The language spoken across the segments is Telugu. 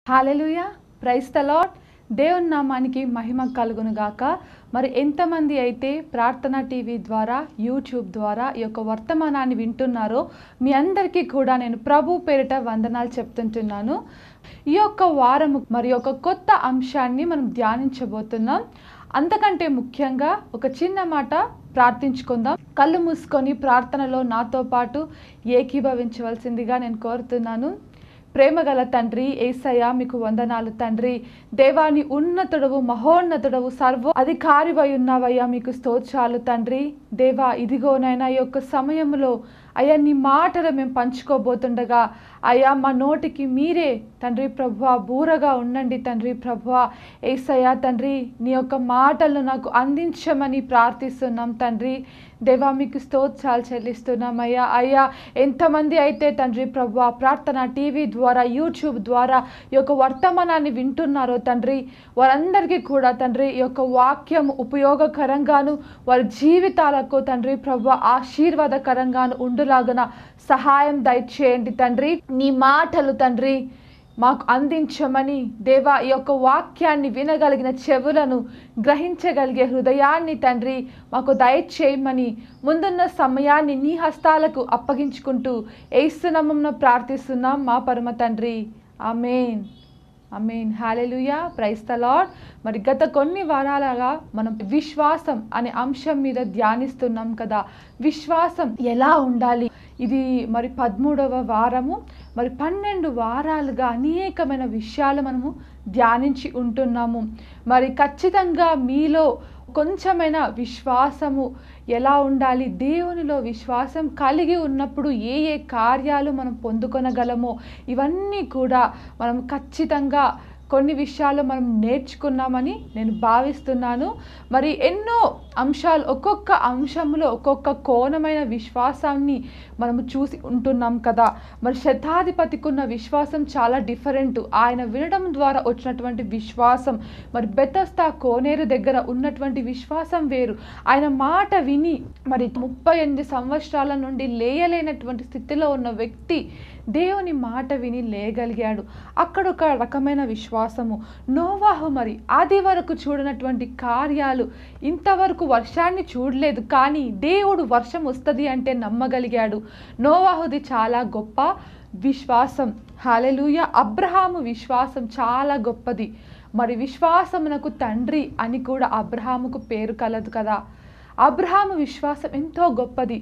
హాలెలుయ ప్రైస్ ద లాడ్ దేవుని నామానికి మహిమ కలుగును గాక మరి ఎంతమంది అయితే ప్రార్థన టీవీ ద్వారా యూట్యూబ్ ద్వారా ఈ యొక్క వర్తమానాన్ని వింటున్నారో మీ అందరికీ కూడా నేను ప్రభు పేరిట వందనాలు చెప్తుంటున్నాను ఈ యొక్క వారము మరి ఒక కొత్త అంశాన్ని మనం ధ్యానించబోతున్నాం అంతకంటే ముఖ్యంగా ఒక చిన్న మాట ప్రార్థించుకుందాం కళ్ళు మూసుకొని ప్రార్థనలో నాతో పాటు ఏకీభవించవలసిందిగా నేను కోరుతున్నాను ప్రేమగల తండ్రి ఏసయ్య మీకు వందనాలు తండ్రి దేవాని ఉన్నతుడవు మహోన్నతుడవు సర్వ అధికారివై ఉన్నావయ్యా మీకు స్తోత్రాలు తండ్రి దేవా ఇదిగోనైనా ఈ యొక్క సమయంలో అయ్యా నీ మాటలు మేము పంచుకోబోతుండగా అయ్యా మా నోటికి మీరే తండ్రి ప్రభువ బూరగా ఉండండి తండ్రి ప్రభువ ఏసయ్యా తండ్రి నీ యొక్క మాటలను నాకు అందించమని ప్రార్థిస్తున్నాం తండ్రి దేవా మీకు స్తోత్రాలు చెల్లిస్తున్నాం అయ్యా అయ్యా ఎంతమంది అయితే తండ్రి ప్రభు ప్రార్థన టీవీ ద్వారా యూట్యూబ్ ద్వారా ఈ యొక్క వర్తమానాన్ని వింటున్నారో తండ్రి వారందరికీ కూడా తండ్రి ఈ యొక్క వాక్యం ఉపయోగకరంగాను వారి జీవితాలకు తండ్రి ప్రభు ఆశీర్వాదకరంగాను ఉండులాగన సహాయం దయచేయండి తండ్రి నీ మాటలు తండ్రి మాకు అందించమని దేవా ఈ యొక్క వాక్యాన్ని వినగలిగిన చెవులను గ్రహించగలిగే హృదయాన్ని తండ్రి మాకు దయచేయమని ముందున్న సమయాన్ని నీ హస్తాలకు అప్పగించుకుంటూ ఏసునామంన ప్రార్థిస్తున్నాం మా పరమ తండ్రి ఆమెన్ అమీన్ హాలెలుయా ప్రైస్ ద లాడ్ మరి గత కొన్ని వారాలుగా మనం విశ్వాసం అనే అంశం మీద ధ్యానిస్తున్నాం కదా విశ్వాసం ఎలా ఉండాలి ఇది మరి పదమూడవ వారము మరి పన్నెండు వారాలుగా అనేకమైన విషయాలు మనము ధ్యానించి ఉంటున్నాము మరి ఖచ్చితంగా మీలో కొంచెమైనా విశ్వాసము ఎలా ఉండాలి దేవునిలో విశ్వాసం కలిగి ఉన్నప్పుడు ఏ ఏ కార్యాలు మనం పొందుకొనగలమో ఇవన్నీ కూడా మనం ఖచ్చితంగా కొన్ని విషయాలు మనం నేర్చుకున్నామని నేను భావిస్తున్నాను మరి ఎన్నో అంశాలు ఒక్కొక్క అంశంలో ఒక్కొక్క కోణమైన విశ్వాసాన్ని మనము చూసి ఉంటున్నాం కదా మరి శతాధిపతికి ఉన్న విశ్వాసం చాలా డిఫరెంట్ ఆయన వినడం ద్వారా వచ్చినటువంటి విశ్వాసం మరి బెతస్తా కోనేరు దగ్గర ఉన్నటువంటి విశ్వాసం వేరు ఆయన మాట విని మరి ముప్పై ఎనిమిది సంవత్సరాల నుండి లేయలేనటువంటి స్థితిలో ఉన్న వ్యక్తి దేవుని మాట విని లేయగలిగాడు అక్కడ ఒక రకమైన విశ్వాసము నోవాహు మరి అది వరకు చూడనటువంటి కార్యాలు ఇంతవరకు వర్షాన్ని చూడలేదు కానీ దేవుడు వర్షం వస్తుంది అంటే నమ్మగలిగాడు నోవాహుది చాలా గొప్ప విశ్వాసం హాలెలూయ అబ్రహాము విశ్వాసం చాలా గొప్పది మరి విశ్వాసమునకు తండ్రి అని కూడా అబ్రహాముకు పేరు కలదు కదా అబ్రహాము విశ్వాసం ఎంతో గొప్పది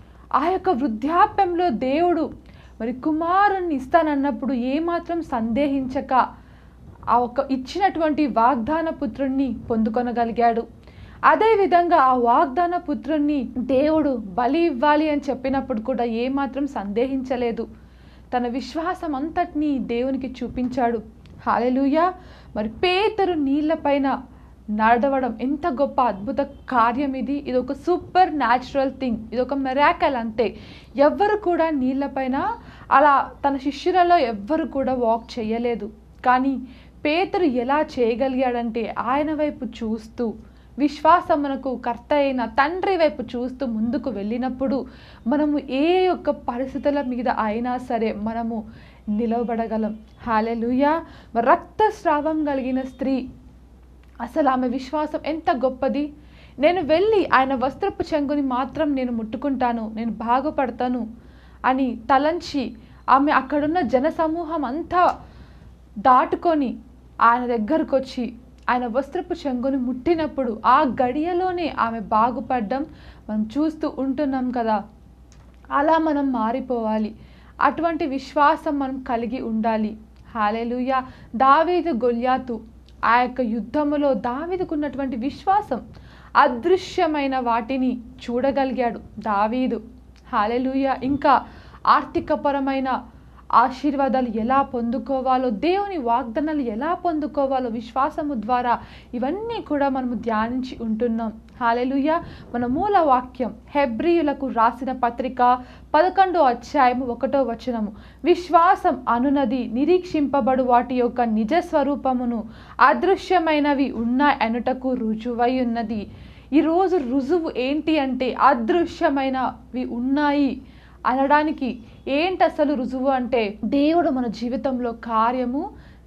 ఆ యొక్క వృద్ధాప్యంలో దేవుడు మరి కుమారుణ్ణి ఇస్తానన్నప్పుడు ఏమాత్రం సందేహించక ఆ ఒక ఇచ్చినటువంటి వాగ్దాన పుత్రుణ్ణి పొందుకొనగలిగాడు అదేవిధంగా ఆ వాగ్దాన పుత్రుణ్ణి దేవుడు బలి ఇవ్వాలి అని చెప్పినప్పుడు కూడా ఏమాత్రం సందేహించలేదు తన విశ్వాసం అంతటినీ దేవునికి చూపించాడు హాలెలుయా మరి పేతరు నీళ్ళపైన నడవడం ఎంత గొప్ప అద్భుత కార్యం ఇది ఇది ఒక సూపర్ న్యాచురల్ థింగ్ ఇది ఒక మెరాకల్ అంతే ఎవ్వరు కూడా నీళ్ళపైన అలా తన శిష్యులలో ఎవ్వరు కూడా వాక్ చేయలేదు కానీ పేతురు ఎలా చేయగలిగాడంటే ఆయన వైపు చూస్తూ విశ్వాసమునకు కర్త అయిన తండ్రి వైపు చూస్తూ ముందుకు వెళ్ళినప్పుడు మనము ఏ యొక్క పరిస్థితుల మీద అయినా సరే మనము నిలవబడగలం హాలెలుయా రక్తస్రావం కలిగిన స్త్రీ అసలు ఆమె విశ్వాసం ఎంత గొప్పది నేను వెళ్ళి ఆయన వస్త్రపు చెంగుని మాత్రం నేను ముట్టుకుంటాను నేను బాగుపడతాను అని తలంచి ఆమె అక్కడున్న జనసమూహం అంతా దాటుకొని ఆయన దగ్గరకు వచ్చి ఆయన వస్త్రపు చెంగుని ముట్టినప్పుడు ఆ గడియలోనే ఆమె బాగుపడ్డం మనం చూస్తూ ఉంటున్నాం కదా అలా మనం మారిపోవాలి అటువంటి విశ్వాసం మనం కలిగి ఉండాలి హాలేలుయ దావీదు గొల్యాతు ఆ యొక్క యుద్ధములో దావీదుకున్నటువంటి విశ్వాసం అదృశ్యమైన వాటిని చూడగలిగాడు దావీదు హాలెలుయ ఇంకా ఆర్థికపరమైన ఆశీర్వాదాలు ఎలా పొందుకోవాలో దేవుని వాగ్దానాలు ఎలా పొందుకోవాలో విశ్వాసము ద్వారా ఇవన్నీ కూడా మనము ధ్యానించి ఉంటున్నాం హాలెలుయ మన మూల వాక్యం హెబ్రియులకు రాసిన పత్రిక పదకొండో అధ్యాయము ఒకటో వచనము విశ్వాసం అనునది నిరీక్షింపబడు వాటి యొక్క నిజ స్వరూపమును అదృశ్యమైనవి ఉన్నాయి అనుటకు రుజువై ఉన్నది ఈరోజు రుజువు ఏంటి అంటే అదృశ్యమైనవి ఉన్నాయి అనడానికి ఏంటి అసలు రుజువు అంటే దేవుడు మన జీవితంలో కార్యము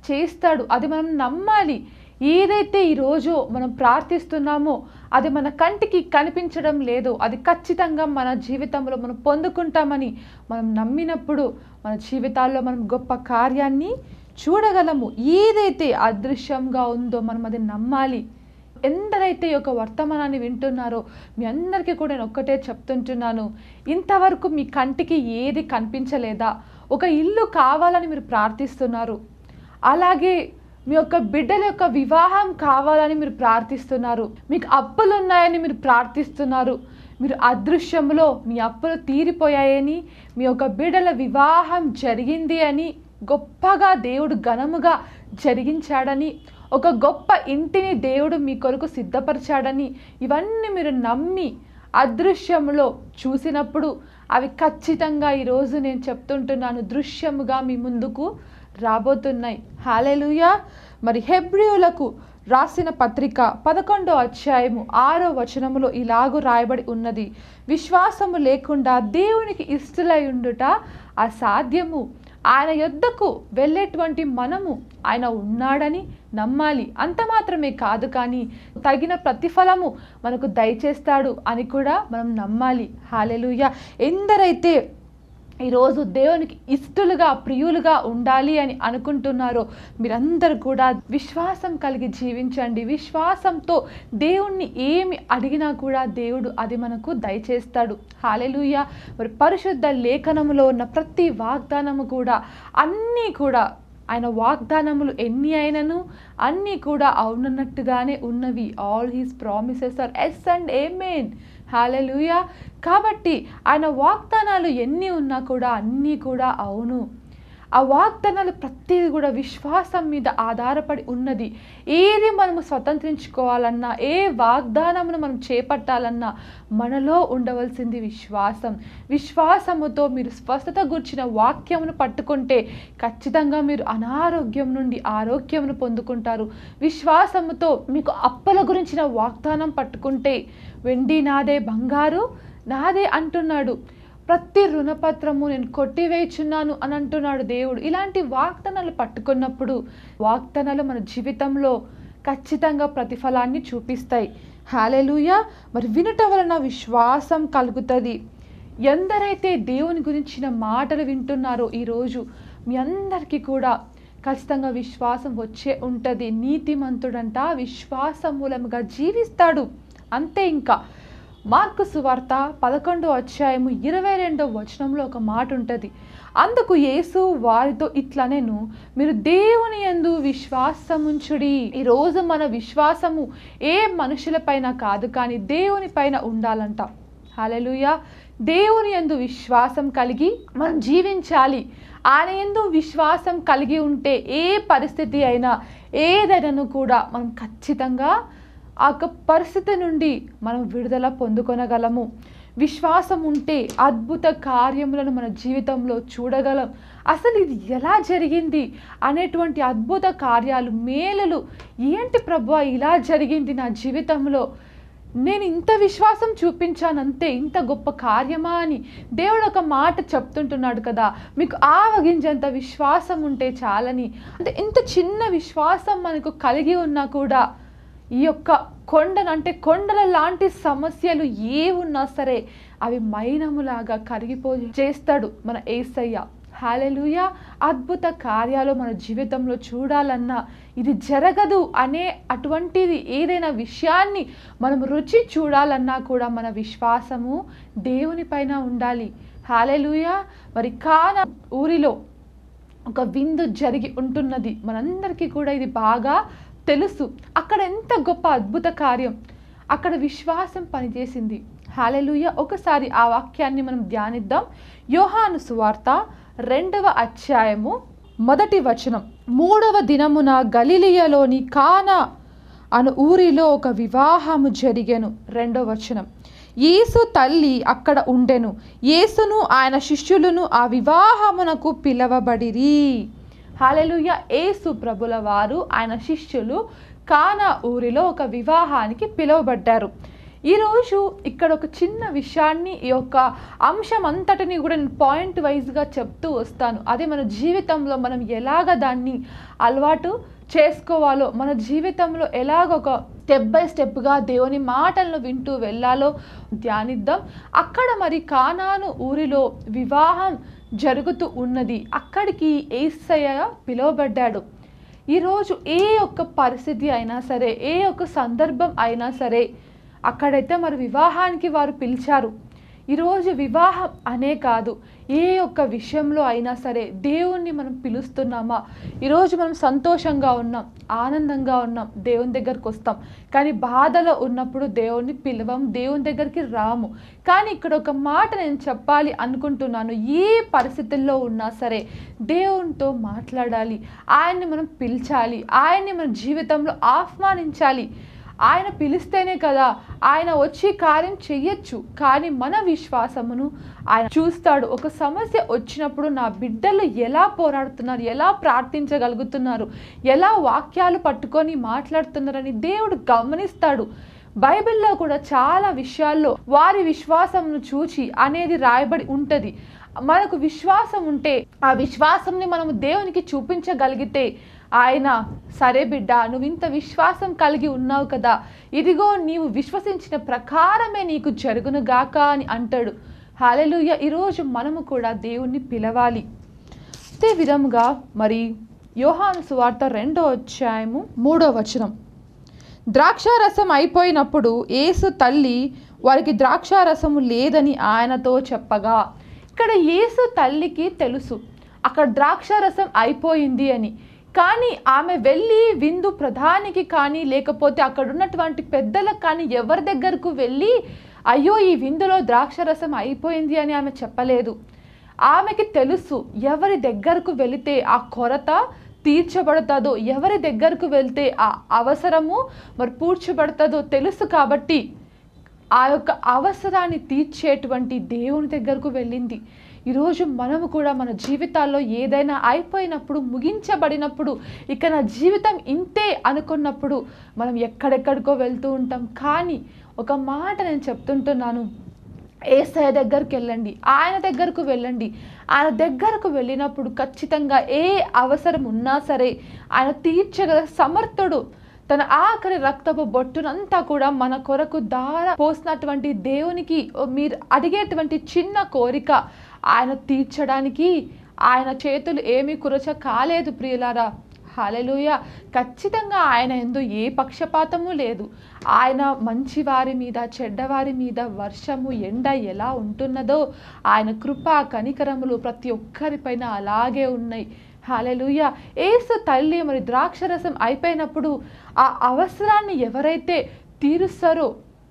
చేస్తాడు అది మనం నమ్మాలి ఏదైతే ఈరోజు మనం ప్రార్థిస్తున్నామో అది మన కంటికి కనిపించడం లేదు అది ఖచ్చితంగా మన జీవితంలో మనం పొందుకుంటామని మనం నమ్మినప్పుడు మన జీవితాల్లో మనం గొప్ప కార్యాన్ని చూడగలము ఏదైతే అదృశ్యంగా ఉందో మనం అది నమ్మాలి ఎందరైతే ఈ యొక్క వర్తమానాన్ని వింటున్నారో మీ అందరికీ కూడా నేను ఒక్కటే చెప్తుంటున్నాను ఇంతవరకు మీ కంటికి ఏది కనిపించలేదా ఒక ఇల్లు కావాలని మీరు ప్రార్థిస్తున్నారు అలాగే మీ యొక్క బిడ్డల యొక్క వివాహం కావాలని మీరు ప్రార్థిస్తున్నారు మీకు అప్పులు ఉన్నాయని మీరు ప్రార్థిస్తున్నారు మీరు అదృశ్యంలో మీ అప్పులు తీరిపోయాయని మీ యొక్క బిడ్డల వివాహం జరిగింది అని గొప్పగా దేవుడు ఘనముగా జరిగించాడని ఒక గొప్ప ఇంటిని దేవుడు మీ కొరకు సిద్ధపరిచాడని ఇవన్నీ మీరు నమ్మి అదృశ్యంలో చూసినప్పుడు అవి ఖచ్చితంగా ఈరోజు నేను చెప్తుంటున్నాను దృశ్యముగా మీ ముందుకు రాబోతున్నాయి హాలెలుయా మరి హెబ్రియులకు రాసిన పత్రిక పదకొండో అధ్యాయము ఆరో వచనములో ఇలాగు రాయబడి ఉన్నది విశ్వాసము లేకుండా దేవునికి ఇష్టలై ఉండుట అసాధ్యము ఆయన యొద్దకు వెళ్ళేటువంటి మనము ఆయన ఉన్నాడని నమ్మాలి అంత మాత్రమే కాదు కానీ తగిన ప్రతిఫలము మనకు దయచేస్తాడు అని కూడా మనం నమ్మాలి హాలెలుయ ఎందరైతే ఈరోజు దేవునికి ఇష్టలుగా ప్రియులుగా ఉండాలి అని అనుకుంటున్నారో మీరందరూ కూడా విశ్వాసం కలిగి జీవించండి విశ్వాసంతో దేవుణ్ణి ఏమి అడిగినా కూడా దేవుడు అది మనకు దయచేస్తాడు హాలెలుయ మరి పరిశుద్ధ లేఖనములో ఉన్న ప్రతి వాగ్దానము కూడా అన్నీ కూడా ఆయన వాగ్దానములు ఎన్ని అయినను అన్నీ కూడా అవునన్నట్టుగానే ఉన్నవి all his promises are yes and amen hallelujah కాబట్టి ఆయన వాగ్దానాలు ఎన్ని ఉన్నా కూడా అన్నీ కూడా అవును ఆ వాగ్దానాలు ప్రతిదీ కూడా విశ్వాసం మీద ఆధారపడి ఉన్నది ఏది మనము స్వతంత్రించుకోవాలన్నా ఏ వాగ్దానమును మనం చేపట్టాలన్నా మనలో ఉండవలసింది విశ్వాసం విశ్వాసముతో మీరు స్వస్థత గుర్చిన వాక్యమును పట్టుకుంటే ఖచ్చితంగా మీరు అనారోగ్యం నుండి ఆరోగ్యమును పొందుకుంటారు విశ్వాసముతో మీకు అప్పల గురించిన వాగ్దానం పట్టుకుంటే వెండి నాదే బంగారు నాదే అంటున్నాడు ప్రతి రుణపత్రము నేను కొట్టివేయుచున్నాను అని అంటున్నాడు దేవుడు ఇలాంటి వాగ్దానాలు పట్టుకున్నప్పుడు వాగ్దానాలు మన జీవితంలో ఖచ్చితంగా ప్రతిఫలాన్ని చూపిస్తాయి హాలెలుయ మరి వినుట వలన విశ్వాసం కలుగుతుంది ఎందరైతే దేవుని గురించిన మాటలు వింటున్నారో ఈరోజు మీ అందరికీ కూడా ఖచ్చితంగా విశ్వాసం వచ్చే ఉంటుంది నీతిమంతుడంట విశ్వాసం మూలముగా జీవిస్తాడు అంతే ఇంకా మార్కు సువార్త పదకొండో అధ్యాయము ఇరవై రెండో వచనంలో ఒక మాట ఉంటుంది అందుకు యేసు వారితో ఇట్లనేను మీరు దేవుని యందు విశ్వాసముంచుడి ఈరోజు మన విశ్వాసము ఏ మనుషులపైన కాదు కానీ దేవుని పైన ఉండాలంట హల్లెలూయా దేవుని యందు విశ్వాసం కలిగి మనం జీవించాలి ఆయన ఎందు విశ్వాసం కలిగి ఉంటే ఏ పరిస్థితి అయినా ఏదైనాను కూడా మనం ఖచ్చితంగా ఆ యొక్క పరిస్థితి నుండి మనం విడుదల పొందుకొనగలము విశ్వాసం ఉంటే అద్భుత కార్యములను మన జీవితంలో చూడగలం అసలు ఇది ఎలా జరిగింది అనేటువంటి అద్భుత కార్యాలు మేలులు ఏంటి ప్రభు ఇలా జరిగింది నా జీవితంలో నేను ఇంత విశ్వాసం చూపించానంతే ఇంత గొప్ప కార్యమా అని దేవుడు ఒక మాట చెప్తుంటున్నాడు కదా మీకు ఆవగించేంత విశ్వాసం ఉంటే చాలని అంటే ఇంత చిన్న విశ్వాసం మనకు కలిగి ఉన్నా కూడా ఈ యొక్క కొండను అంటే కొండల లాంటి సమస్యలు ఏ ఉన్నా సరే అవి మైనములాగా కరిగిపో చేస్తాడు మన ఏసయ్య హాలెలుయ అద్భుత కార్యాలు మన జీవితంలో చూడాలన్నా ఇది జరగదు అనే అటువంటిది ఏదైనా విషయాన్ని మనం రుచి చూడాలన్నా కూడా మన విశ్వాసము దేవుని పైన ఉండాలి హాలెలుయ మరి కాన ఊరిలో ఒక విందు జరిగి ఉంటున్నది మనందరికీ కూడా ఇది బాగా తెలుసు అక్కడ ఎంత గొప్ప అద్భుత కార్యం అక్కడ విశ్వాసం పనిచేసింది హాలెలుయ ఒకసారి ఆ వాక్యాన్ని మనం ధ్యానిద్దాం యోహాను సువార్త రెండవ అధ్యాయము మొదటి వచనం మూడవ దినమున గలిలియలోని కానా అను ఊరిలో ఒక వివాహము జరిగెను రెండవ వచనం యేసు తల్లి అక్కడ ఉండెను యేసును ఆయన శిష్యులను ఆ వివాహమునకు పిలవబడిరి హాలెలుయ యేసు ప్రభుల వారు ఆయన శిష్యులు కానా ఊరిలో ఒక వివాహానికి పిలువబడ్డారు ఈరోజు ఇక్కడ ఒక చిన్న విషయాన్ని ఈ యొక్క అంశం అంతటిని కూడా నేను పాయింట్ వైజ్గా చెప్తూ వస్తాను అదే మన జీవితంలో మనం ఎలాగ దాన్ని అలవాటు చేసుకోవాలో మన జీవితంలో ఎలాగ ఒక స్టెప్ బై స్టెప్గా దేవుని మాటలను వింటూ వెళ్ళాలో ధ్యానిద్దాం అక్కడ మరి కానాను ఊరిలో వివాహం జరుగుతూ ఉన్నది అక్కడికి ఏసయ్య పిలువబడ్డాడు ఈరోజు ఏ ఒక్క పరిస్థితి అయినా సరే ఏ ఒక్క సందర్భం అయినా సరే అక్కడైతే మరి వివాహానికి వారు పిలిచారు ఈరోజు వివాహం అనే కాదు ఏ ఒక్క విషయంలో అయినా సరే దేవుణ్ణి మనం పిలుస్తున్నామా ఈరోజు మనం సంతోషంగా ఉన్నాం ఆనందంగా ఉన్నాం దేవుని దగ్గరికి వస్తాం కానీ బాధలో ఉన్నప్పుడు దేవుణ్ణి పిలవం దేవుని దగ్గరికి రాము కానీ ఇక్కడ ఒక మాట నేను చెప్పాలి అనుకుంటున్నాను ఏ పరిస్థితుల్లో ఉన్నా సరే దేవునితో మాట్లాడాలి ఆయన్ని మనం పిలిచాలి ఆయన్ని మన జీవితంలో ఆహ్వానించాలి ఆయన పిలిస్తేనే కదా ఆయన వచ్చి కార్యం చెయ్యొచ్చు కానీ మన విశ్వాసమును ఆయన చూస్తాడు ఒక సమస్య వచ్చినప్పుడు నా బిడ్డలు ఎలా పోరాడుతున్నారు ఎలా ప్రార్థించగలుగుతున్నారు ఎలా వాక్యాలు పట్టుకొని మాట్లాడుతున్నారని దేవుడు గమనిస్తాడు బైబిల్లో కూడా చాలా విషయాల్లో వారి విశ్వాసమును చూచి అనేది రాయబడి ఉంటుంది మనకు విశ్వాసం ఉంటే ఆ విశ్వాసంని మనము దేవునికి చూపించగలిగితే ఆయన సరే బిడ్డ నువ్వు ఇంత విశ్వాసం కలిగి ఉన్నావు కదా ఇదిగో నీవు విశ్వసించిన ప్రకారమే నీకు జరుగును గాక అని అంటాడు హాలెలుయ ఈరోజు మనము కూడా దేవుణ్ణి పిలవాలి అదే విధముగా మరి యోహాను సువార్త రెండో అధ్యాయము మూడో వచనం ద్రాక్షారసం అయిపోయినప్పుడు యేసు తల్లి వారికి ద్రాక్షారసము లేదని ఆయనతో చెప్పగా ఇక్కడ యేసు తల్లికి తెలుసు అక్కడ ద్రాక్షారసం అయిపోయింది అని కానీ ఆమె వెళ్ళి విందు ప్రధానికి కానీ లేకపోతే అక్కడ ఉన్నటువంటి పెద్దలకు కానీ ఎవరి దగ్గరకు వెళ్ళి అయ్యో ఈ విందులో ద్రాక్షరసం అయిపోయింది అని ఆమె చెప్పలేదు ఆమెకి తెలుసు ఎవరి దగ్గరకు వెళితే ఆ కొరత తీర్చబడుతుందో ఎవరి దగ్గరకు వెళ్తే ఆ అవసరము మరి పూడ్చబడుతుందో తెలుసు కాబట్టి ఆ యొక్క అవసరాన్ని తీర్చేటువంటి దేవుని దగ్గరకు వెళ్ళింది ఈరోజు మనము కూడా మన జీవితాల్లో ఏదైనా అయిపోయినప్పుడు ముగించబడినప్పుడు ఇక నా జీవితం ఇంతే అనుకున్నప్పుడు మనం ఎక్కడెక్కడికో వెళ్తూ ఉంటాం కానీ ఒక మాట నేను చెప్తుంటున్నాను ఏసయ దగ్గరికి వెళ్ళండి ఆయన దగ్గరకు వెళ్ళండి ఆయన దగ్గరకు వెళ్ళినప్పుడు ఖచ్చితంగా ఏ అవసరం ఉన్నా సరే ఆయన తీర్చగల సమర్థుడు తన ఆఖరి రక్తపు బొట్టునంతా కూడా మన కొరకు దార పోసినటువంటి దేవునికి మీరు అడిగేటువంటి చిన్న కోరిక ఆయన తీర్చడానికి ఆయన చేతులు ఏమీ కురచ కాలేదు ప్రియులారా హాలెలుయ ఖచ్చితంగా ఆయన ఎందు ఏ పక్షపాతము లేదు ఆయన మంచివారి మీద చెడ్డవారి మీద వర్షము ఎండ ఎలా ఉంటున్నదో ఆయన కృప కనికరములు ప్రతి ఒక్కరిపైన అలాగే ఉన్నాయి హాలెలుయ ఏసు తల్లి మరి ద్రాక్షరసం అయిపోయినప్పుడు ఆ అవసరాన్ని ఎవరైతే తీరుస్తారో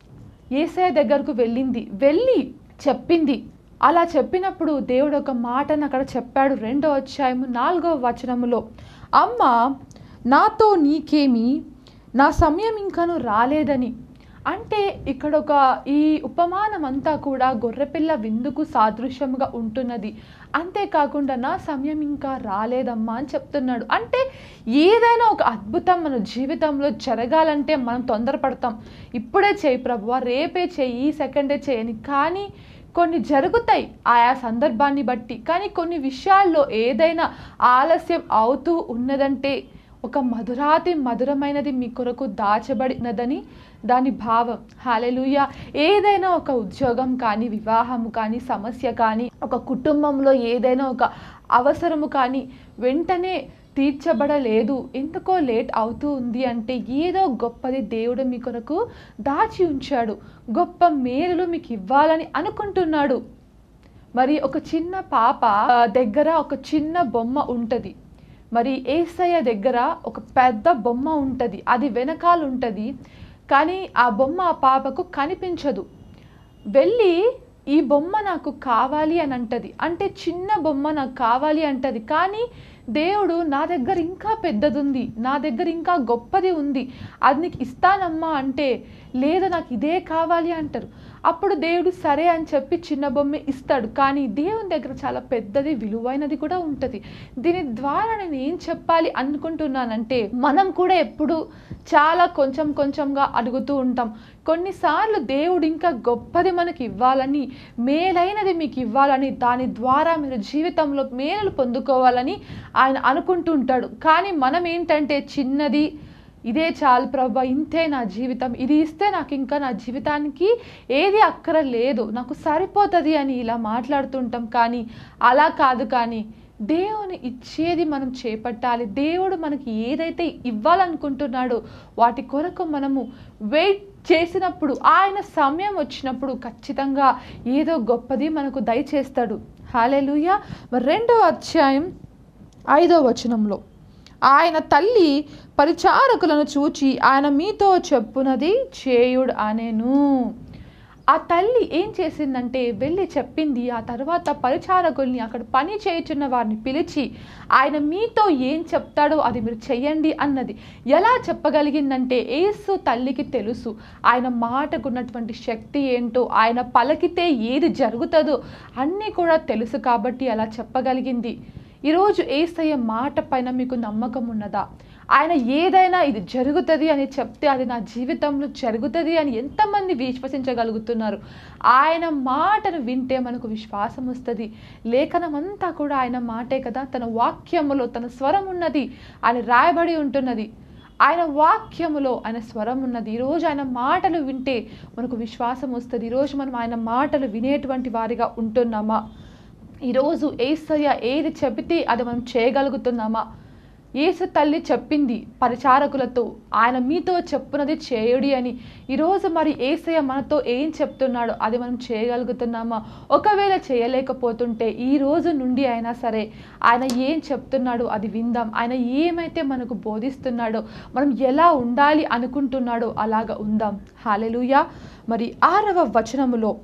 ఏసయ దగ్గరకు వెళ్ళింది వెళ్ళి చెప్పింది అలా చెప్పినప్పుడు దేవుడు ఒక మాటను అక్కడ చెప్పాడు రెండో అధ్యాయము నాలుగో వచనములో అమ్మ నాతో నీకేమి నా సమయం ఇంకను రాలేదని అంటే ఇక్కడ ఒక ఈ ఉపమానం అంతా కూడా గొర్రెపిల్ల విందుకు సాదృశ్యంగా ఉంటున్నది అంతేకాకుండా నా సమయం ఇంకా రాలేదమ్మా అని చెప్తున్నాడు అంటే ఏదైనా ఒక అద్భుతం మన జీవితంలో జరగాలంటే మనం తొందరపడతాం ఇప్పుడే చేయి ప్రభువా రేపే చేయి ఈ సెకండే చేయని కానీ కొన్ని జరుగుతాయి ఆయా సందర్భాన్ని బట్టి కానీ కొన్ని విషయాల్లో ఏదైనా ఆలస్యం అవుతూ ఉన్నదంటే ఒక మధురాతి మధురమైనది మీ కొరకు దాచబడినదని దాని భావం హాలెలుయ ఏదైనా ఒక ఉద్యోగం కానీ వివాహము కానీ సమస్య కానీ ఒక కుటుంబంలో ఏదైనా ఒక అవసరము కానీ వెంటనే తీర్చబడలేదు ఎందుకో లేట్ అవుతూ ఉంది అంటే ఏదో గొప్పది దేవుడు మీ కొరకు దాచి ఉంచాడు గొప్ప మేలులు మీకు ఇవ్వాలని అనుకుంటున్నాడు మరి ఒక చిన్న పాప ఆ, దగ్గర ఒక చిన్న బొమ్మ ఉంటుంది మరి ఏసయ్య దగ్గర ఒక పెద్ద బొమ్మ ఉంటుంది అది వెనకాల ఉంటుంది కానీ ఆ బొమ్మ ఆ పాపకు కనిపించదు వెళ్ళి ఈ బొమ్మ నాకు కావాలి అని అంటది అంటే చిన్న బొమ్మ నాకు కావాలి అంటది కానీ దేవుడు నా దగ్గర ఇంకా పెద్దది ఉంది నా దగ్గర ఇంకా గొప్పది ఉంది అది నీకు ఇస్తానమ్మా అంటే లేదా నాకు ఇదే కావాలి అంటారు అప్పుడు దేవుడు సరే అని చెప్పి చిన్న బొమ్మ ఇస్తాడు కానీ దేవుని దగ్గర చాలా పెద్దది విలువైనది కూడా ఉంటుంది దీని ద్వారా నేను ఏం చెప్పాలి అనుకుంటున్నానంటే మనం కూడా ఎప్పుడు చాలా కొంచెం కొంచెంగా అడుగుతూ ఉంటాం కొన్నిసార్లు దేవుడు ఇంకా గొప్పది మనకి ఇవ్వాలని మేలైనది మీకు ఇవ్వాలని దాని ద్వారా మీరు జీవితంలో మేలు పొందుకోవాలని ఆయన అనుకుంటూ ఉంటాడు కానీ మనం ఏంటంటే చిన్నది ఇదే చాలు ప్రభా ఇంతే నా జీవితం ఇది ఇస్తే నాకు ఇంకా నా జీవితానికి ఏది అక్కర లేదు నాకు సరిపోతుంది అని ఇలా మాట్లాడుతుంటాం కానీ అలా కాదు కానీ దేవుని ఇచ్చేది మనం చేపట్టాలి దేవుడు మనకి ఏదైతే ఇవ్వాలనుకుంటున్నాడో వాటి కొరకు మనము వెయిట్ చేసినప్పుడు ఆయన సమయం వచ్చినప్పుడు ఖచ్చితంగా ఏదో గొప్పది మనకు దయచేస్తాడు హాలెలుయ మరి రెండవ అధ్యాయం ఐదో వచనంలో ఆయన తల్లి పరిచారకులను చూచి ఆయన మీతో చెప్పునది చేయుడు అనేను ఆ తల్లి ఏం చేసిందంటే వెళ్ళి చెప్పింది ఆ తర్వాత పరిచారకుల్ని అక్కడ పని చేయుచున్న వారిని పిలిచి ఆయన మీతో ఏం చెప్తాడో అది మీరు చెయ్యండి అన్నది ఎలా చెప్పగలిగిందంటే ఏసు తల్లికి తెలుసు ఆయన మాటకున్నటువంటి శక్తి ఏంటో ఆయన పలికితే ఏది జరుగుతుందో అన్నీ కూడా తెలుసు కాబట్టి అలా చెప్పగలిగింది ఈరోజు ఏసయ్య మాట పైన మీకు నమ్మకం ఉన్నదా ఆయన ఏదైనా ఇది జరుగుతుంది అని చెప్తే అది నా జీవితంలో జరుగుతుంది అని ఎంతమంది విశ్వసించగలుగుతున్నారు ఆయన మాటను వింటే మనకు విశ్వాసం వస్తుంది లేఖనం అంతా కూడా ఆయన మాటే కదా తన వాక్యములో తన స్వరం ఉన్నది ఆయన రాయబడి ఉంటున్నది ఆయన వాక్యములో ఆయన స్వరం ఉన్నది ఈరోజు ఆయన మాటలు వింటే మనకు విశ్వాసం వస్తుంది ఈరోజు మనం ఆయన మాటలు వినేటువంటి వారిగా ఉంటున్నామా ఈరోజు ఏసయ్య ఏది చెబితే అది మనం చేయగలుగుతున్నామా యేసు తల్లి చెప్పింది పరిచారకులతో ఆయన మీతో చెప్పునది చేయుడి అని ఈరోజు మరి ఏసయ్య మనతో ఏం చెప్తున్నాడో అది మనం చేయగలుగుతున్నామా ఒకవేళ చేయలేకపోతుంటే ఈ రోజు నుండి అయినా సరే ఆయన ఏం చెప్తున్నాడో అది విందాం ఆయన ఏమైతే మనకు బోధిస్తున్నాడో మనం ఎలా ఉండాలి అనుకుంటున్నాడో అలాగ ఉందాం హాలెలుయా మరి ఆరవ వచనములో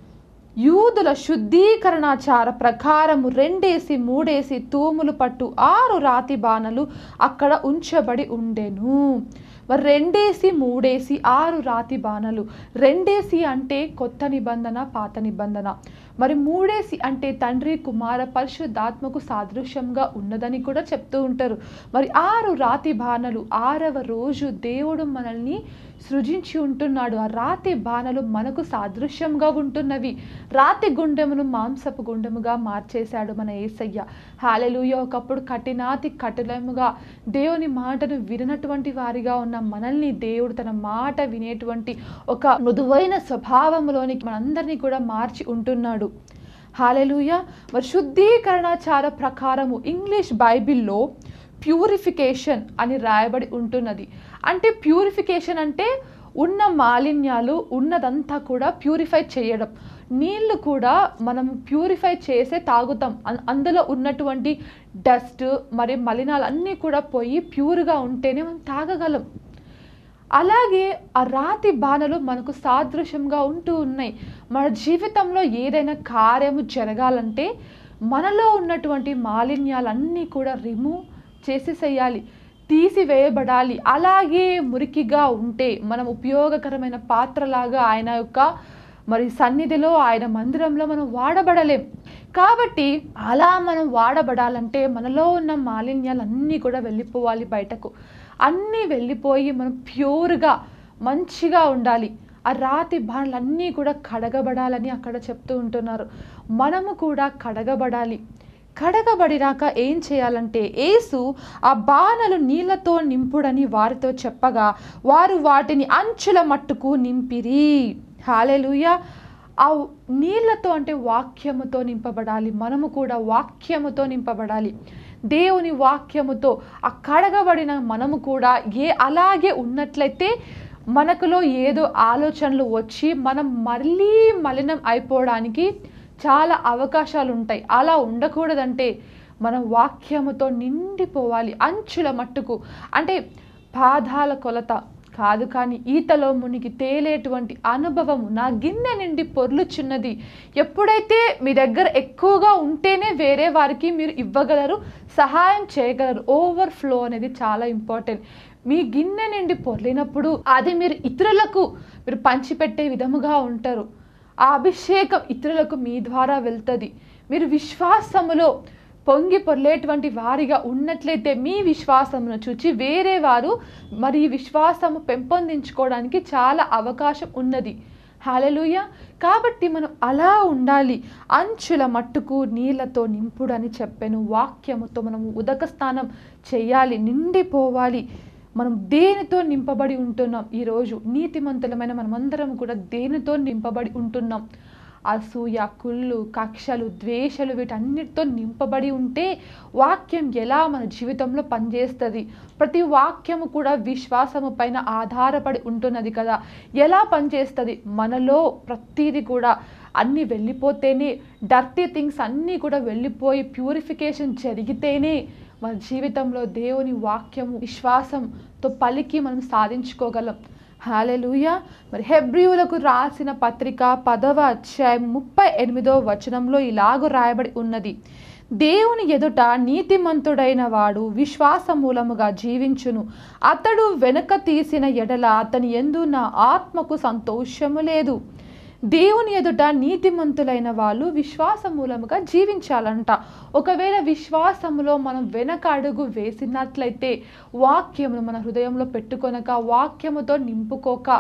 యూదుల శుద్ధీకరణాచార ప్రకారము రెండేసి మూడేసి తూములు పట్టు ఆరు రాతి బాణలు అక్కడ ఉంచబడి ఉండెను మరి రెండేసి మూడేసి ఆరు రాతి బాణలు రెండేసి అంటే కొత్త నిబంధన పాత నిబంధన మరి మూడేసి అంటే తండ్రి కుమార పరిశుద్ధాత్మకు సాదృశ్యంగా ఉన్నదని కూడా చెప్తూ ఉంటారు మరి ఆరు రాతి బాణలు ఆరవ రోజు దేవుడు మనల్ని సృజించి ఉంటున్నాడు ఆ రాతి బాణలు మనకు సాదృశ్యంగా ఉంటున్నవి రాతి గుండెమును మాంసపు గుండెముగా మార్చేశాడు మన ఏసయ్య హాలెలుయ ఒకప్పుడు కఠినాతి కఠినముగా దేవుని మాటను విననటువంటి వారిగా ఉన్న మనల్ని దేవుడు తన మాట వినేటువంటి ఒక మృదువైన స్వభావంలోనికి మనందరినీ కూడా మార్చి ఉంటున్నాడు హాలెలుయ మరి శుద్ధీకరణాచార ప్రకారము ఇంగ్లీష్ బైబిల్లో ప్యూరిఫికేషన్ అని రాయబడి ఉంటున్నది అంటే ప్యూరిఫికేషన్ అంటే ఉన్న మాలిన్యాలు ఉన్నదంతా కూడా ప్యూరిఫై చేయడం నీళ్లు కూడా మనం ప్యూరిఫై చేసే తాగుతాం అన్- అందులో ఉన్నటువంటి డస్ట్ మరి మలినాలు అన్నీ కూడా పోయి ప్యూర్గా ఉంటేనే మనం తాగగలం అలాగే ఆ రాతి బాణలు మనకు సాదృశ్యంగా ఉంటూ ఉన్నాయి మన జీవితంలో ఏదైనా కార్యము జరగాలంటే మనలో ఉన్నటువంటి మాలిన్యాలన్నీ కూడా రిమూవ్ చేసేసేయాలి తీసివేయబడాలి అలాగే మురికిగా ఉంటే మనం ఉపయోగకరమైన పాత్రలాగా ఆయన యొక్క మరి సన్నిధిలో ఆయన మందిరంలో మనం వాడబడలేం కాబట్టి అలా మనం వాడబడాలంటే మనలో ఉన్న మాలిన్యాలన్నీ కూడా వెళ్ళిపోవాలి బయటకు అన్నీ వెళ్ళిపోయి మనం ప్యూర్గా మంచిగా ఉండాలి ఆ రాతి బాణలన్నీ కూడా కడగబడాలని అక్కడ చెప్తూ ఉంటున్నారు మనము కూడా కడగబడాలి కడగబడినాక ఏం చేయాలంటే యేసు ఆ బాణలు నీళ్లతో నింపుడని వారితో చెప్పగా వారు వాటిని అంచుల మట్టుకు నింపిరి హాలెలుయ ఆ నీళ్లతో అంటే వాక్యముతో నింపబడాలి మనము కూడా వాక్యముతో నింపబడాలి దేవుని వాక్యముతో ఆ కడగబడిన మనము కూడా ఏ అలాగే ఉన్నట్లయితే మనకులో ఏదో ఆలోచనలు వచ్చి మనం మళ్ళీ మలినం అయిపోవడానికి చాలా అవకాశాలు ఉంటాయి అలా ఉండకూడదంటే మనం వాక్యముతో నిండిపోవాలి అంచుల మట్టుకు అంటే పాదాల కొలత కాదు కానీ ఈతలో మునిగి తేలేటువంటి అనుభవం నా గిన్నె నిండి పొర్లుచున్నది ఎప్పుడైతే మీ దగ్గర ఎక్కువగా ఉంటేనే వేరే వారికి మీరు ఇవ్వగలరు సహాయం చేయగలరు ఓవర్ ఫ్లో అనేది చాలా ఇంపార్టెంట్ మీ గిన్నె నిండి పొర్లినప్పుడు అది మీరు ఇతరులకు మీరు పంచిపెట్టే విధముగా ఉంటారు ఆ అభిషేకం ఇతరులకు మీ ద్వారా వెళ్తుంది మీరు విశ్వాసములో పొంగి పొర్లేటువంటి వారిగా ఉన్నట్లయితే మీ విశ్వాసమును చూచి వేరే వారు మరి ఈ విశ్వాసము పెంపొందించుకోవడానికి చాలా అవకాశం ఉన్నది హాలెలుయ కాబట్టి మనం అలా ఉండాలి అంచుల మట్టుకు నీళ్లతో నింపుడు అని చెప్పాను వాక్యముతో మనం ఉదక స్నానం చేయాలి నిండిపోవాలి మనం దేనితో నింపబడి ఉంటున్నాం ఈరోజు నీతిమంతులమైన మనమందరం కూడా దేనితో నింపబడి ఉంటున్నాం అసూయ కుళ్ళు కక్షలు ద్వేషలు వీటన్నిటితో నింపబడి ఉంటే వాక్యం ఎలా మన జీవితంలో పనిచేస్తుంది ప్రతి వాక్యము కూడా విశ్వాసము పైన ఆధారపడి ఉంటున్నది కదా ఎలా పనిచేస్తుంది మనలో ప్రతిదీ కూడా అన్నీ వెళ్ళిపోతేనే డర్టీ థింగ్స్ అన్నీ కూడా వెళ్ళిపోయి ప్యూరిఫికేషన్ జరిగితేనే మన జీవితంలో దేవుని వాక్యము విశ్వాసంతో పలికి మనం సాధించుకోగలం హాలెలూయ మరి హెబ్రియులకు రాసిన పత్రిక పదవ అధ్యాయం ముప్పై ఎనిమిదో వచనంలో ఇలాగ రాయబడి ఉన్నది దేవుని ఎదుట నీతిమంతుడైన వాడు విశ్వాస మూలముగా జీవించును అతడు వెనుక తీసిన ఎడల అతని ఎందు నా ఆత్మకు సంతోషము లేదు దేవుని ఎదుట నీతిమంతులైన వాళ్ళు విశ్వాస మూలముగా జీవించాలంట ఒకవేళ విశ్వాసములో మనం వెనక అడుగు వేసినట్లయితే వాక్యమును మన హృదయంలో పెట్టుకొనక వాక్యముతో నింపుకోక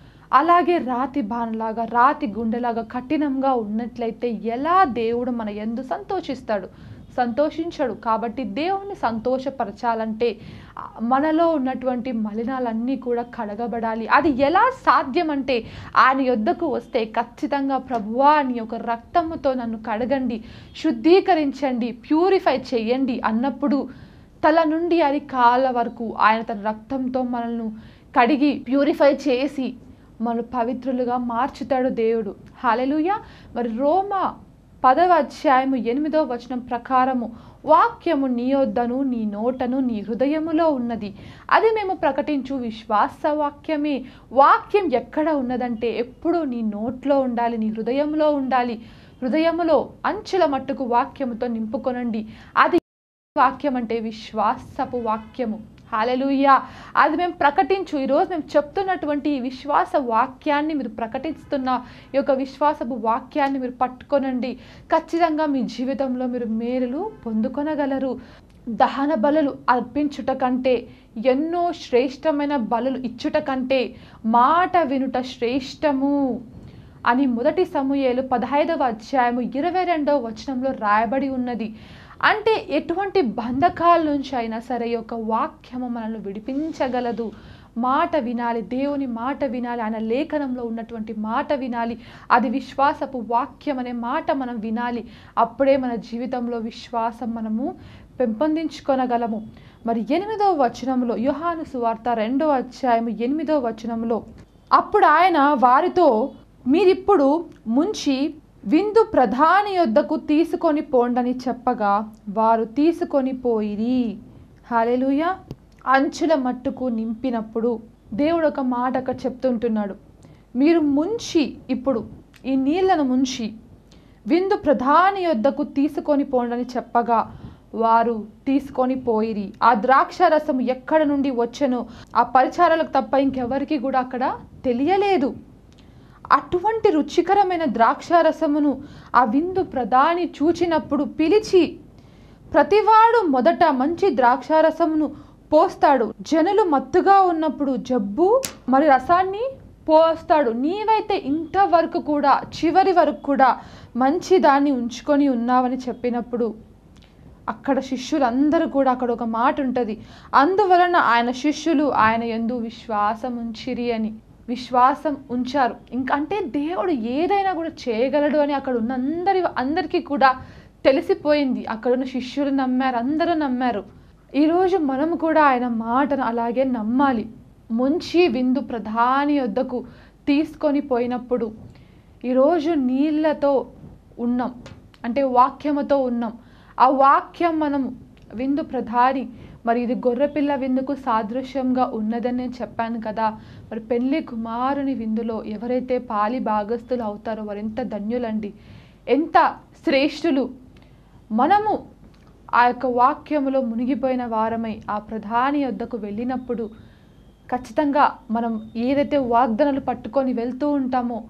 అలాగే రాతి బాణలాగా రాతి గుండెలాగా కఠినంగా ఉన్నట్లయితే ఎలా దేవుడు మన ఎందు సంతోషిస్తాడు సంతోషించడు కాబట్టి దేవుని సంతోషపరచాలంటే ఆ, మనలో ఉన్నటువంటి మలినాలన్నీ కూడా కడగబడాలి అది ఎలా సాధ్యం అంటే ఆయన యొద్దకు వస్తే ఖచ్చితంగా ప్రభువా నీ యొక్క రక్తముతో నన్ను కడగండి శుద్ధీకరించండి ప్యూరిఫై చేయండి అన్నప్పుడు తల నుండి అది కాళ్ళ వరకు ఆయన తన రక్తంతో మనల్ని కడిగి ప్యూరిఫై చేసి మన పవిత్రులుగా మార్చుతాడు దేవుడు హాలెలుయ మరి రోమా పదవ అధ్యాయము ఎనిమిదో వచనం ప్రకారము వాక్యము నీ వద్దను నీ నోటను నీ హృదయములో ఉన్నది అది మేము ప్రకటించు విశ్వాస వాక్యమే వాక్యం ఎక్కడ ఉన్నదంటే ఎప్పుడూ నీ నోట్లో ఉండాలి నీ హృదయంలో ఉండాలి హృదయములో అంచుల మట్టుకు వాక్యముతో నింపుకొనండి అది వాక్యం అంటే విశ్వాసపు వాక్యము హాలెలూయా అది మేము ప్రకటించు ఈరోజు మేము చెప్తున్నటువంటి ఈ విశ్వాస వాక్యాన్ని మీరు ప్రకటిస్తున్న ఈ యొక్క విశ్వాసపు వాక్యాన్ని మీరు పట్టుకొనండి ఖచ్చితంగా మీ జీవితంలో మీరు మేలులు పొందుకొనగలరు దహన బలులు అర్పించుట కంటే ఎన్నో శ్రేష్టమైన బలులు ఇచ్చుట కంటే మాట వినుట శ్రేష్టము అని మొదటి సమూయేలు పదహైదవ అధ్యాయము ఇరవై రెండవ వచనంలో రాయబడి ఉన్నది అంటే ఎటువంటి బంధకాల నుంచి అయినా సరే ఈ యొక్క వాక్యము మనల్ని విడిపించగలదు మాట వినాలి దేవుని మాట వినాలి ఆయన లేఖనంలో ఉన్నటువంటి మాట వినాలి అది విశ్వాసపు వాక్యం అనే మాట మనం వినాలి అప్పుడే మన జీవితంలో విశ్వాసం మనము పెంపొందించుకొనగలము మరి ఎనిమిదవ వచనంలో యోహాను సువార్త రెండవ అధ్యాయము ఎనిమిదవ వచనంలో అప్పుడు ఆయన వారితో మీరిప్పుడు ముంచి విందు ప్రధాని యొద్దకు తీసుకొని పోండని చెప్పగా వారు తీసుకొని పోయిరి హాలెలుయ అంచుల మట్టుకు నింపినప్పుడు దేవుడు ఒక మాట అక్కడ చెప్తుంటున్నాడు మీరు ముంచి ఇప్పుడు ఈ నీళ్లను ముంచి విందు ప్రధాని యొద్దకు తీసుకొని పోండని చెప్పగా వారు తీసుకొని పోయిరి ఆ ద్రాక్ష రసం ఎక్కడ నుండి వచ్చెనో ఆ పరిచారాలకు తప్ప ఇంకెవరికి కూడా అక్కడ తెలియలేదు అటువంటి రుచికరమైన ద్రాక్షారసమును ఆ విందు ప్రధాని చూచినప్పుడు పిలిచి ప్రతివాడు మొదట మంచి ద్రాక్షారసమును పోస్తాడు జనులు మత్తుగా ఉన్నప్పుడు జబ్బు మరి రసాన్ని పోస్తాడు నీవైతే ఇంతవరకు కూడా చివరి వరకు కూడా మంచి దాన్ని ఉంచుకొని ఉన్నావని చెప్పినప్పుడు అక్కడ శిష్యులందరూ కూడా అక్కడ ఒక మాట ఉంటుంది అందువలన ఆయన శిష్యులు ఆయన ఎందు విశ్వాసం ఉంచిరి అని విశ్వాసం ఉంచారు ఇంకా అంటే దేవుడు ఏదైనా కూడా చేయగలడు అని అక్కడ ఉన్న అందరి అందరికీ కూడా తెలిసిపోయింది అక్కడ ఉన్న శిష్యులు నమ్మారు అందరూ నమ్మారు ఈరోజు మనం కూడా ఆయన మాటను అలాగే నమ్మాలి ముంచి విందు ప్రధాని వద్దకు తీసుకొని పోయినప్పుడు ఈరోజు నీళ్ళతో ఉన్నాం అంటే వాక్యముతో ఉన్నాం ఆ వాక్యం మనం విందు ప్రధాని మరి ఇది గొర్రెపిల్ల విందుకు సాదృశ్యంగా ఉన్నదని నేను చెప్పాను కదా మరి పెళ్లి కుమారుని విందులో ఎవరైతే పాలి భాగస్థులు అవుతారో వారు ఎంత ధన్యులండి ఎంత శ్రేష్ఠులు మనము ఆ యొక్క వాక్యములో మునిగిపోయిన వారమై ఆ ప్రధాని వద్దకు వెళ్ళినప్పుడు ఖచ్చితంగా మనం ఏదైతే వాగ్దానాలు పట్టుకొని వెళ్తూ ఉంటామో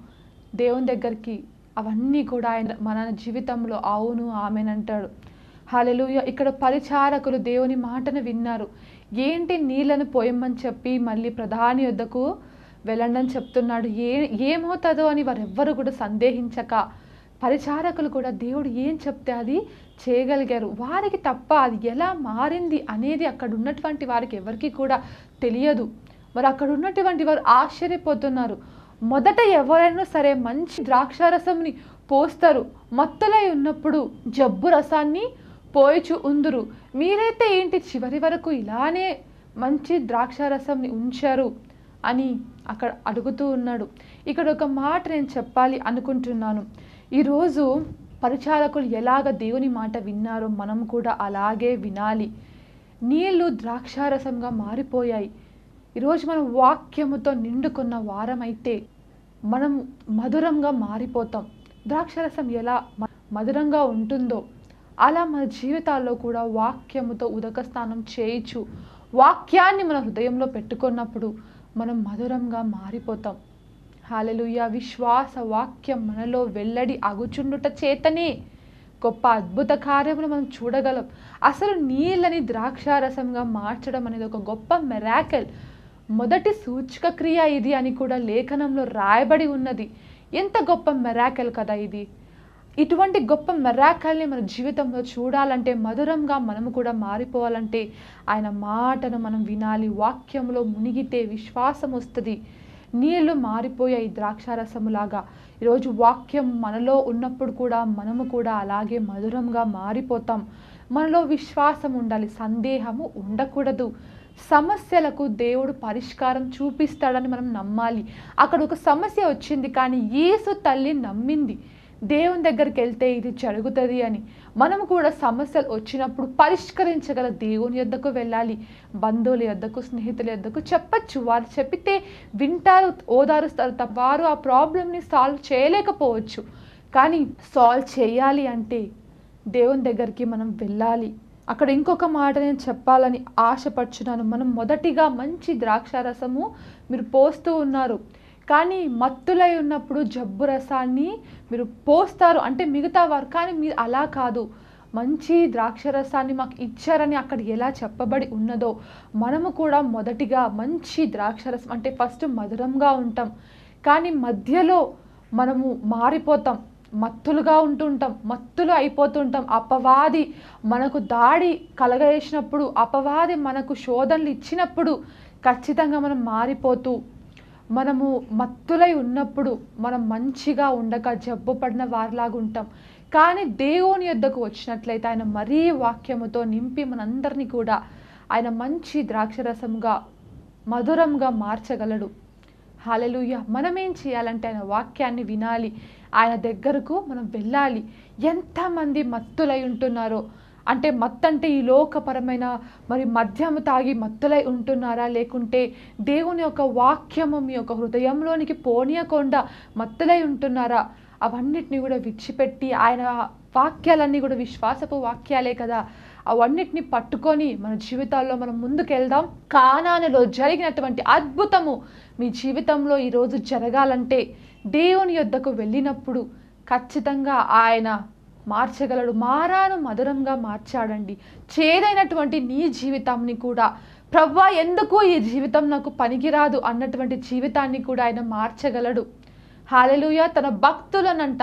దేవుని దగ్గరికి అవన్నీ కూడా ఆయన మన జీవితంలో అవును ఆమెనంటాడు హల్లెలూయా ఇక్కడ పరిచారకులు దేవుని మాటను విన్నారు ఏంటి నీళ్లను పోయమని చెప్పి మళ్ళీ ప్రధాని వద్దకు వెళ్ళండి అని చెప్తున్నాడు ఏ ఏమవుతుందో అని వారెవ్వరు కూడా సందేహించక పరిచారకులు కూడా దేవుడు ఏం చెప్తే అది చేయగలిగారు వారికి తప్ప అది ఎలా మారింది అనేది అక్కడ ఉన్నటువంటి వారికి ఎవరికి కూడా తెలియదు మరి అక్కడ ఉన్నటువంటి వారు ఆశ్చర్యపోతున్నారు మొదట ఎవరైనా సరే మంచి ద్రాక్షారసంని పోస్తారు మత్తులై ఉన్నప్పుడు జబ్బు రసాన్ని పోయిచు ఉందురు మీరైతే ఏంటి చివరి వరకు ఇలానే మంచి ద్రాక్షారసంని ఉంచారు అని అక్కడ అడుగుతూ ఉన్నాడు ఇక్కడ ఒక మాట నేను చెప్పాలి అనుకుంటున్నాను ఈరోజు పరిచారకులు ఎలాగ దేవుని మాట విన్నారో మనం కూడా అలాగే వినాలి నీళ్లు ద్రాక్షారసంగా మారిపోయాయి ఈరోజు మనం వాక్యముతో నిండుకున్న వారం అయితే మనం మధురంగా మారిపోతాం ద్రాక్షరసం ఎలా మ- మధురంగా ఉంటుందో అలా మన జీవితాల్లో కూడా వాక్యముతో ఉదక స్నానం చేయించు వాక్యాన్ని మన హృదయంలో పెట్టుకున్నప్పుడు మనం మధురంగా మారిపోతాం హాలెలుయ విశ్వాస వాక్యం మనలో వెల్లడి అగుచుండుట చేతనే గొప్ప అద్భుత కార్యములు మనం చూడగలం అసలు నీళ్ళని ద్రాక్షారసంగా మార్చడం అనేది ఒక గొప్ప మెరాకెల్ మొదటి సూచక క్రియ ఇది అని కూడా లేఖనంలో రాయబడి ఉన్నది ఎంత గొప్ప మెరాకెల్ కదా ఇది ఇటువంటి గొప్ప మెరాకల్ని మన జీవితంలో చూడాలంటే మధురంగా మనము కూడా మారిపోవాలంటే ఆయన మాటను మనం వినాలి వాక్యంలో మునిగితే విశ్వాసం వస్తుంది నీళ్లు మారిపోయాయి ద్రాక్షారసములాగా ఈరోజు వాక్యం మనలో ఉన్నప్పుడు కూడా మనము కూడా అలాగే మధురంగా మారిపోతాం మనలో విశ్వాసం ఉండాలి సందేహము ఉండకూడదు సమస్యలకు దేవుడు పరిష్కారం చూపిస్తాడని మనం నమ్మాలి అక్కడ ఒక సమస్య వచ్చింది కానీ యేసు తల్లి నమ్మింది దేవుని దగ్గరికి వెళ్తే ఇది జరుగుతుంది అని మనం కూడా సమస్యలు వచ్చినప్పుడు పరిష్కరించగల దేవుని యొద్దకు వెళ్ళాలి బంధువుల యొద్దకు స్నేహితుల యొద్దకు చెప్పచ్చు వారు చెప్పితే వింటారు ఓదారుస్తారు తప్ప వారు ఆ ప్రాబ్లమ్ని సాల్వ్ చేయలేకపోవచ్చు కానీ సాల్వ్ చేయాలి అంటే దేవుని దగ్గరికి మనం వెళ్ళాలి అక్కడ ఇంకొక మాట నేను చెప్పాలని ఆశపడుచున్నాను మనం మొదటిగా మంచి ద్రాక్షారసము మీరు పోస్తూ ఉన్నారు కానీ మత్తులై ఉన్నప్పుడు జబ్బు రసాన్ని మీరు పోస్తారు అంటే మిగతా వారు కానీ మీరు అలా కాదు మంచి ద్రాక్షరసాన్ని మాకు ఇచ్చారని అక్కడ ఎలా చెప్పబడి ఉన్నదో మనము కూడా మొదటిగా మంచి ద్రాక్షరసం అంటే ఫస్ట్ మధురంగా ఉంటాం కానీ మధ్యలో మనము మారిపోతాం మత్తులుగా ఉంటుంటాం మత్తులు అయిపోతుంటాం అపవాది మనకు దాడి కలగజేసినప్పుడు అపవాది మనకు శోధనలు ఇచ్చినప్పుడు ఖచ్చితంగా మనం మారిపోతూ మనము మత్తులై ఉన్నప్పుడు మనం మంచిగా ఉండక జబ్బు పడిన వారిలాగా ఉంటాం కానీ దేవుని యొద్దకు వచ్చినట్లయితే ఆయన మరీ వాక్యముతో నింపి మనందరినీ కూడా ఆయన మంచి ద్రాక్షరసంగా మధురంగా మార్చగలడు హాలెలుయ మనం ఏం చేయాలంటే ఆయన వాక్యాన్ని వినాలి ఆయన దగ్గరకు మనం వెళ్ళాలి ఎంతమంది మత్తులై ఉంటున్నారో అంటే మత్తు అంటే ఈ లోకపరమైన మరి మద్యము తాగి మత్తులై ఉంటున్నారా లేకుంటే దేవుని యొక్క వాక్యము మీ యొక్క హృదయంలోనికి పోనీయకుండా మత్తులై ఉంటున్నారా అవన్నిటిని కూడా విడిచిపెట్టి ఆయన వాక్యాలన్నీ కూడా విశ్వాసపు వాక్యాలే కదా అవన్నిటిని పట్టుకొని మన జీవితాల్లో మనం ముందుకెళ్దాం కానానులో జరిగినటువంటి అద్భుతము మీ జీవితంలో ఈరోజు జరగాలంటే దేవుని యొద్దకు వెళ్ళినప్పుడు ఖచ్చితంగా ఆయన మార్చగలడు మారాను మధురంగా మార్చాడండి చేదైనటువంటి నీ జీవితాన్ని కూడా ప్రవ్వా ఎందుకు ఈ జీవితం నాకు పనికిరాదు అన్నటువంటి జీవితాన్ని కూడా ఆయన మార్చగలడు హాలెలుయ తన భక్తులనంట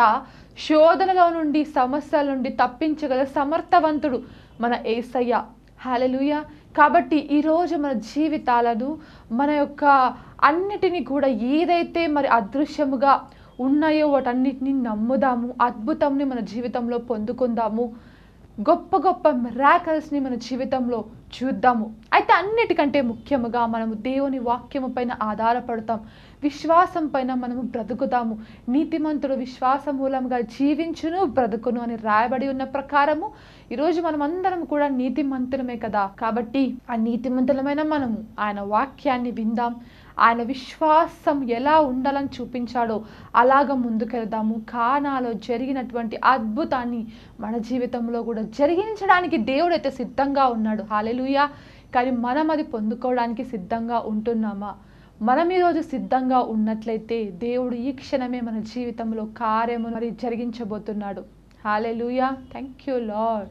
శోధనలో నుండి సమస్యల నుండి తప్పించగల సమర్థవంతుడు మన ఏసయ్య హాలెలుయ కాబట్టి ఈరోజు మన జీవితాలను మన యొక్క అన్నిటినీ కూడా ఏదైతే మరి అదృశ్యముగా ఉన్నాయో వాటన్నిటిని నమ్ముదాము అద్భుతంని మన జీవితంలో పొందుకుందాము గొప్ప గొప్ప మిరాకల్స్ని మన జీవితంలో చూద్దాము అయితే అన్నిటికంటే ముఖ్యముగా మనము దేవుని వాక్యము పైన ఆధారపడతాం విశ్వాసం పైన మనము బ్రతుకుతాము నీతిమంతుడు విశ్వాస మూలంగా జీవించును బ్రతుకును అని రాయబడి ఉన్న ప్రకారము ఈరోజు మనం అందరం కూడా నీతిమంతులమే కదా కాబట్టి ఆ నీతిమంతులమైన మనము ఆయన వాక్యాన్ని విందాం ఆయన విశ్వాసం ఎలా ఉండాలని చూపించాడో అలాగ ముందుకెళ్దాము కానాలో జరిగినటువంటి అద్భుతాన్ని మన జీవితంలో కూడా జరిగించడానికి దేవుడైతే సిద్ధంగా ఉన్నాడు హాలెలుయా కానీ మనం అది పొందుకోవడానికి సిద్ధంగా ఉంటున్నామా మనం ఈరోజు సిద్ధంగా ఉన్నట్లయితే దేవుడు ఈ క్షణమే మన జీవితంలో కార్యము మరి జరిగించబోతున్నాడు హాలెలూయా థ్యాంక్ యూ లాడ్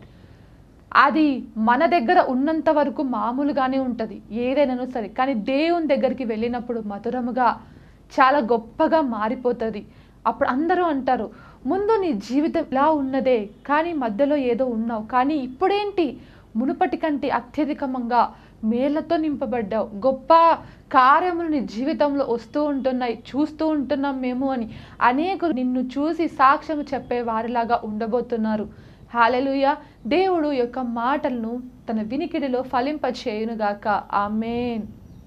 అది మన దగ్గర ఉన్నంత వరకు మామూలుగానే ఉంటుంది ఏదైనాను సరే కానీ దేవుని దగ్గరికి వెళ్ళినప్పుడు మధురముగా చాలా గొప్పగా మారిపోతుంది అప్పుడు అందరూ అంటారు ముందు నీ జీవితం ఇలా ఉన్నదే కానీ మధ్యలో ఏదో ఉన్నావు కానీ ఇప్పుడేంటి మునుపటి కంటే అత్యధికంగా మేళ్లతో నింపబడ్డావు గొప్ప కార్యములు నీ జీవితంలో వస్తూ ఉంటున్నాయి చూస్తూ ఉంటున్నాం మేము అని అనేకులు నిన్ను చూసి సాక్ష్యము చెప్పే వారిలాగా ఉండబోతున్నారు హాలెలుయ దేవుడు యొక్క మాటలను తన వినికిడిలో ఫలింపచేయునుగాక ఆమెన్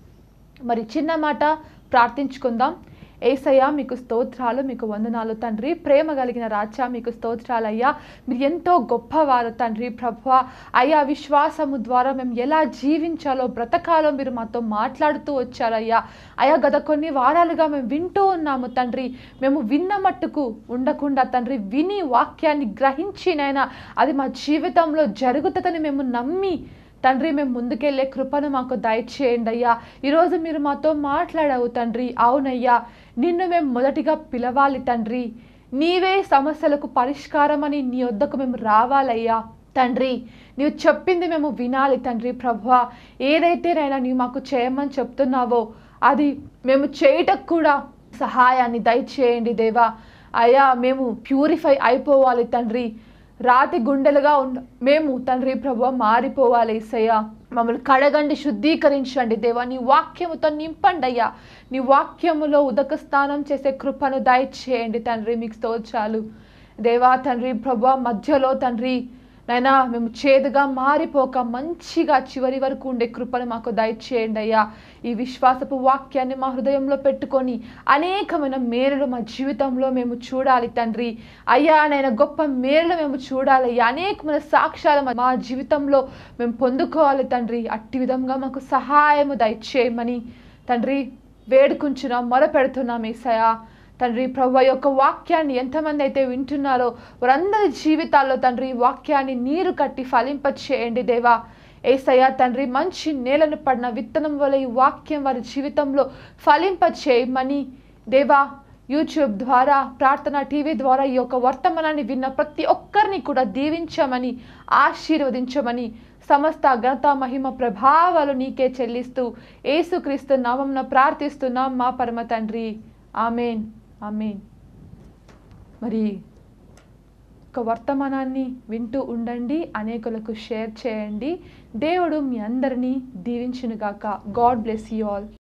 మరి చిన్న మాట ప్రార్థించుకుందాం ఏసయ్య మీకు స్తోత్రాలు మీకు వందనాలు తండ్రి ప్రేమ కలిగిన రాజా మీకు స్తోత్రాలు అయ్యా మీరు ఎంతో గొప్పవారు తండ్రి ప్రభు అయ్యా విశ్వాసము ద్వారా మేము ఎలా జీవించాలో బ్రతకాలో మీరు మాతో మాట్లాడుతూ వచ్చారయ్యా అయ్యా గత కొన్ని వారాలుగా మేము వింటూ ఉన్నాము తండ్రి మేము విన్న మట్టుకు ఉండకుండా తండ్రి విని వాక్యాన్ని గ్రహించినైనా అది మా జీవితంలో జరుగుతుందని మేము నమ్మి తండ్రి మేము ముందుకెళ్ళే కృపను మాకు దయచేయండి అయ్యా ఈరోజు మీరు మాతో మాట్లాడావు తండ్రి అవునయ్యా నిన్ను మేము మొదటిగా పిలవాలి తండ్రి నీవే సమస్యలకు పరిష్కారం అని నీ వద్దకు మేము రావాలయ్యా తండ్రి నీవు చెప్పింది మేము వినాలి తండ్రి ప్రభా ఏదైతే నైనా నీవు మాకు చేయమని చెప్తున్నావో అది మేము చేయటకు కూడా సహాయాన్ని దయచేయండి దేవా అయ్యా మేము ప్యూరిఫై అయిపోవాలి తండ్రి రాతి గుండెలుగా ఉండ మేము తండ్రి ప్రభు మారిపోవాలి ఇసయ్య మమ్మల్ని కడగండి శుద్ధీకరించండి దేవా నీ వాక్యముతో నింపండి అయ్యా నీ వాక్యములో ఉదక స్నానం చేసే కృపను దయచేయండి తండ్రి మీకు స్తోత్రాలు దేవా తండ్రి ప్రభు మధ్యలో తండ్రి నైనా మేము చేదుగా మారిపోక మంచిగా చివరి వరకు ఉండే కృపను మాకు దయచేయండి అయ్యా ఈ విశ్వాసపు వాక్యాన్ని మా హృదయంలో పెట్టుకొని అనేకమైన మేలులు మా జీవితంలో మేము చూడాలి తండ్రి అయ్యా నైనా గొప్ప మేలులు మేము చూడాలి అయ్యా అనేకమైన సాక్ష్యాలు మా- మా జీవితంలో మేము పొందుకోవాలి తండ్రి అట్టి విధంగా మాకు సహాయము దయచేయమని తండ్రి వేడుకుంటున్నాం మొరపెడుతున్నాం ఏసయా తండ్రి ప్రభు యొక్క వాక్యాన్ని ఎంతమంది అయితే వింటున్నారో వారందరి జీవితాల్లో తండ్రి ఈ వాక్యాన్ని నీరు కట్టి ఫలింప చేయండి దేవా ఏసయ్య తండ్రి మంచి నేలను పడిన విత్తనం వల్ల ఈ వాక్యం వారి జీవితంలో ఫలింప చేయమని దేవా యూట్యూబ్ ద్వారా ప్రార్థన టీవీ ద్వారా ఈ యొక్క వర్తమానాన్ని విన్న ప్రతి ఒక్కరిని కూడా దీవించమని ఆశీర్వదించమని సమస్త ఘనత మహిమ ప్రభావాలు నీకే చెల్లిస్తూ యేసుక్రీస్తు నామంన ప్రార్థిస్తున్నాం మా పరమ తండ్రి ఆమెన్ ఆమెన్ మరి ఒక వర్తమానాన్ని వింటూ ఉండండి అనేకులకు షేర్ చేయండి దేవుడు మీ అందరినీ దీవించునుగాక గాడ్ బ్లెస్ యూ ఆల్